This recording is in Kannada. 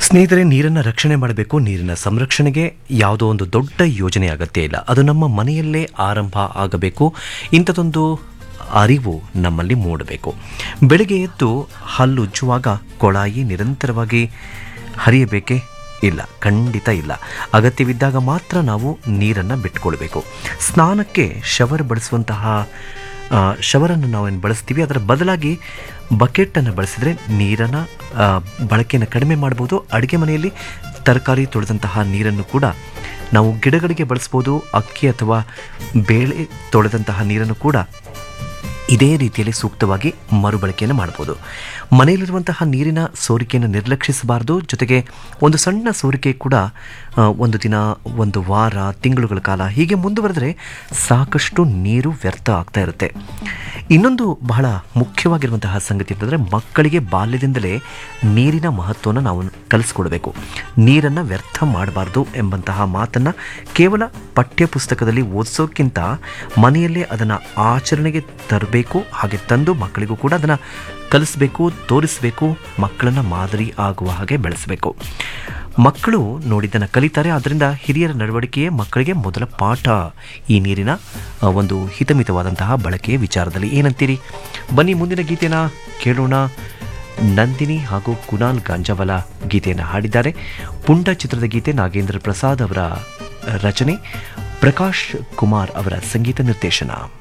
ಸ್ನೇಹಿತರೆ ನೀರನ್ನು ರಕ್ಷಣೆ ಮಾಡಬೇಕು ನೀರಿನ ಸಂರಕ್ಷಣೆಗೆ ಯಾವುದೋ ಒಂದು ದೊಡ್ಡ ಯೋಜನೆ ಅಗತ್ಯ ಇಲ್ಲ ಅದು ನಮ್ಮ ಮನೆಯಲ್ಲೇ ಆರಂಭ ಆಗಬೇಕು ಇಂಥದೊಂದು ಅರಿವು ನಮ್ಮಲ್ಲಿ ಮೂಡಬೇಕು ಬೆಳಗ್ಗೆ ಎದ್ದು ಹಲ್ಲುಜ್ಜುವಾಗ ಕೊಳಾಯಿ ನಿರಂತರವಾಗಿ ಹರಿಯಬೇಕೇ ಇಲ್ಲ ಖಂಡಿತ ಇಲ್ಲ ಅಗತ್ಯವಿದ್ದಾಗ ಮಾತ್ರ ನಾವು ನೀರನ್ನು ಬಿಟ್ಕೊಳ್ಬೇಕು ಸ್ನಾನಕ್ಕೆ ಶವರ್ ಬಳಸುವಂತಹ ಆ, ಶವರನ್ನು ನಾವೇನು ಬಳಸ್ತೀವಿ ಅದರ ಬದಲಾಗಿ ಬಕೆಟನ್ನು ಬಳಸಿದರೆ ನೀರನ್ನು ಆ, ಬಳಕೆಯನ್ನು ಕಡಿಮೆ ಮಾಡ್ಬೋದು ಅಡುಗೆ ಮನೆಯಲ್ಲಿ ತರಕಾರಿ ತೊಳೆದಂತಹ ನೀರನ್ನು ಕೂಡ ನಾವು ಗಿಡಗಳಿಗೆ ಬಳಸ್ಬೋದು ಅಕ್ಕಿ ಅಥವಾ ಬೇಳೆ ತೊಳೆದಂತಹ ನೀರನ್ನು ಕೂಡ ಇದೇ ರೀತಿಯಲ್ಲಿ ಸೂಕ್ತವಾಗಿ ಮರುಬಳಕೆಯನ್ನು ಮಾಡ್ಬೋದು ಮನೆಯಲ್ಲಿರುವಂತಹ ನೀರಿನ ಸೋರಿಕೆಯನ್ನು ನಿರ್ಲಕ್ಷಿಸಬಾರದು ಜೊತೆಗೆ ಒಂದು ಸಣ್ಣ ಸೋರಿಕೆ ಕೂಡ ಆ, ಒಂದು ದಿನ ಒಂದು ವಾರ ತಿಂಗಳುಗಳ ಕಾಲ ಹೀಗೆ ಮುಂದುವರೆದರೆ ಸಾಕಷ್ಟು ನೀರು ವ್ಯರ್ಥ ಆಗ್ತಾ ಇರುತ್ತೆ ಇನ್ನೊಂದು ಬಹಳ ಮುಖ್ಯವಾಗಿರುವಂತಹ ಸಂಗತಿ ಅಂತಂದರೆ ಮಕ್ಕಳಿಗೆ ಬಾಲ್ಯದಿಂದಲೇ ನೀರಿನ ಮಹತ್ವವನ್ನು ನಾವು ಕಲಿಸ್ಕೊಡ್ಬೇಕು ನೀರನ್ನು ವ್ಯರ್ಥ ಮಾಡಬಾರ್ದು ಎಂಬಂತಹ ಮಾತನ್ನು ಕೇವಲ ಪಠ್ಯ ಪುಸ್ತಕದಲ್ಲಿ ಓದಿಸೋಕ್ಕಿಂತ ಮನೆಯಲ್ಲೇ ಅದನ್ನು ಆಚರಣೆಗೆ ತರಬೇಕು ಹಾಗೆ ತಂದು ಮಕ್ಕಳಿಗೂ ಕೂಡ ಅದನ್ನು ಕಲಿಸ್ಬೇಕು ತೋರಿಸಬೇಕು ಮಕ್ಕಳನ್ನು ಮಾದರಿ ಆಗುವ ಹಾಗೆ ಬೆಳೆಸಬೇಕು ಮಕ್ಕಳು ನೋಡಿದ್ದನ್ನು ಕಲಿತಾರೆ ಆದ್ದರಿಂದ ಹಿರಿಯರ ನಡವಳಿಕೆಯೇ ಮಕ್ಕಳಿಗೆ ಮೊದಲ ಪಾಠ ಈ ನೀರಿನ ಆ, ಒಂದು ಹಿತಮಿತವಾದಂತಹ ಬಳಕೆಯ ವಿಚಾರದಲ್ಲಿ ಏನಂತೀರಿ ಬನ್ನಿ ಮುಂದಿನ ಗೀತೆನ ಕೇಳೋಣ ನಂದಿನಿ ಹಾಗೂ ಕುನಾಲ್ ಗಾಂಜಾವಲ ಗೀತೆಯನ್ನು ಹಾಡಿದ್ದಾರೆ ಪುಂಡ ಚಿತ್ರದ ಗೀತೆ ನಾಗೇಂದ್ರ ಪ್ರಸಾದ್ ಅವರ ರಚನೆ ಪ್ರಕಾಶ್ ಕುಮಾರ್ ಅವರ ಸಂಗೀತ ನಿರ್ದೇಶನ